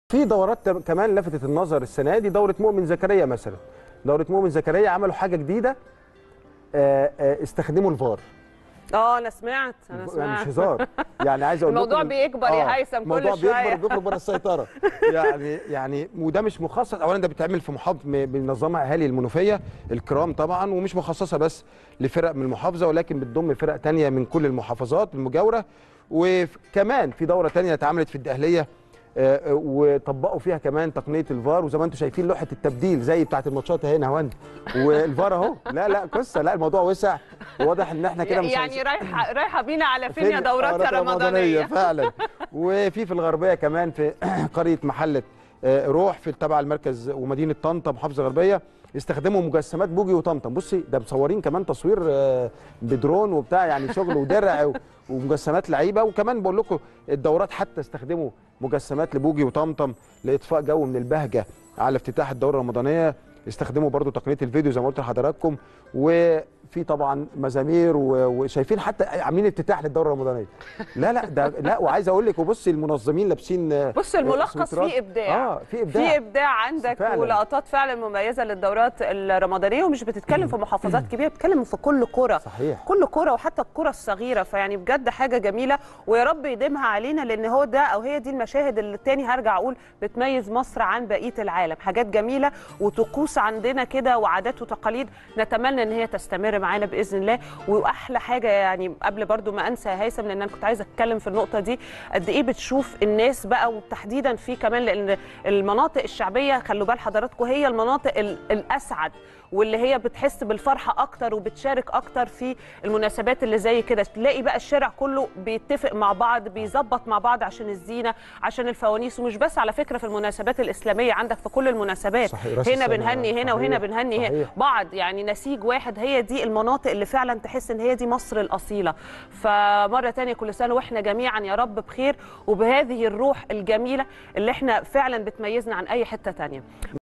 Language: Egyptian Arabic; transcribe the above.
في دورات تم- كمان لفتت النظر السنه دي دوره مؤمن زكريا مثلا دوره مؤمن زكريا عملوا حاجه جديده آه، آه، استخدموا الفار اه انا سمعت انا يعني مش سمعت هزار يعني عايز اقول الموضوع لكم بيكبر يا هيثم كل الموضوع شوية. بيكبر بيخرج بره السيطره يعني يعني وده مش مخصص اولا ده بيتعمل في محافظه بينظمها اهالي المنوفيه الكرام طبعا ومش مخصصه بس لفرق من المحافظه ولكن بتضم فرق تانية من كل المحافظات المجاوره وكمان في دوره تانية اتعملت في الدقهليه آه، آه، وطبقوا فيها كمان تقنيه الفار وزي ما انتم شايفين لوحه التبديل زي بتاعه الماتشات اهي نهوان والفار اهو لا لا قصه لا الموضوع وسع وواضح ان احنا كده مش يعني رايحه رايحه بينا على فين يا دورات دورات رمضانيه فعلا وفي في الغربيه كمان في قريه محله آه، روح في تبع المركز ومدينه طنطا محافظه غربيه استخدموا مجسمات بوجي وطمطم بصي ده مصورين كمان تصوير آه، بدرون وبتاع يعني شغل ودرع و- ومجسمات لعيبه وكمان بقول لكم الدورات حتى استخدموا مجسمات لبوجي وطمطم لاطفاء جو من البهجه على افتتاح الدوره الرمضانيه استخدموا برضو تقنيه الفيديو زي ما قلت لحضراتكم وفي طبعا مزامير و- وشايفين حتى عاملين افتتاح للدوره الرمضانيه لا لا ده لا وعايز اقول لك وبصي المنظمين لابسين آه، بص الملخص سويترات. فيه ابداع اه في ابداع في ابداع عندك فعلاً. ولقطات فعلا مميزه للدورات الرمضانيه ومش بتتكلم في محافظات كبيره بتتكلم في كل قرى صحيح كل كرة وحتى الكرة الصغيرة فيعني بجد حاجة جميلة ويا رب يديمها علينا لأن هو ده أو هي دي المشاهد اللي تاني هرجع أقول بتميز مصر عن بقية العالم حاجات جميلة وطقوس عندنا كده وعادات وتقاليد نتمنى إن هي تستمر معانا بإذن الله وأحلى حاجة يعني قبل برضو ما أنسى يا هيثم لأن أنا كنت عايزة أتكلم في النقطة دي قد إيه بتشوف الناس بقى وتحديدا في كمان لأن المناطق الشعبية خلوا بال حضراتكم هي المناطق ال- الأسعد واللي هي بتحس بالفرحه اكتر وبتشارك اكتر في المناسبات اللي زي كده تلاقي بقى الشارع كله بيتفق مع بعض بيظبط مع بعض عشان الزينه عشان الفوانيس ومش بس على فكره في المناسبات الاسلاميه عندك في كل المناسبات صحيح، راس هنا السنة. بنهني هنا وهنا صحيح، بنهني هنا صحيح. بعض يعني نسيج واحد هي دي المناطق اللي فعلا تحس ان هي دي مصر الاصيله فمره تانية كل سنه واحنا جميعا يا رب بخير وبهذه الروح الجميله اللي احنا فعلا بتميزنا عن اي حته تانية